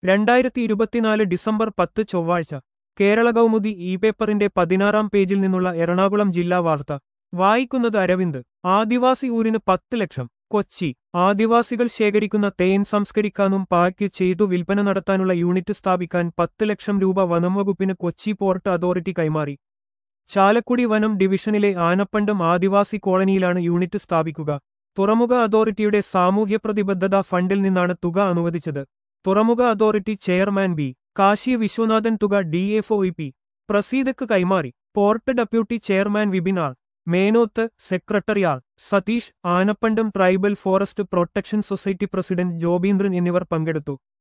രണ്ടായിരത്തി ഇരുപത്തിനാല് ഡിസംബർ പത്ത് ചൊവ്വാഴ്ച കേരള കൗമുദി ഇ പേപ്പറിന്റെ പതിനാറാം പേജിൽ നിന്നുള്ള എറണാകുളം ജില്ലാ വാർത്ത വായിക്കുന്നത് അരവിന്ദ് ആദിവാസി ഊരിന് പത്ത് ലക്ഷം കൊച്ചി ആദിവാസികൾ ശേഖരിക്കുന്ന തേൻ സംസ്കരിക്കാനും പാക്ക് ചെയ്തു വിൽപ്പന നടത്താനുള്ള യൂണിറ്റ് സ്ഥാപിക്കാൻ പത്ത് ലക്ഷം രൂപ വനം വകുപ്പിന് കൊച്ചി പോർട്ട് അതോറിറ്റി കൈമാറി ചാലക്കുടി വനം ഡിവിഷനിലെ ആനപ്പണ്ടം ആദിവാസി കോളനിയിലാണ് യൂണിറ്റ് സ്ഥാപിക്കുക തുറമുഖ അതോറിറ്റിയുടെ സാമൂഹ്യ പ്രതിബദ്ധത ഫണ്ടിൽ നിന്നാണ് തുക അനുവദിച്ചത് തുറമുഖ authority chairman B Kashi Viswanathan തുക ഡിഎഫ്ഒ പി പ്രസീദക്ക് കൈമാറി port deputy chairman Vipin R Menoth secretary R Satheesh Anappandam tribal forest protection society president Jobeendran എന്നിവർ പങ്കെടുത്തു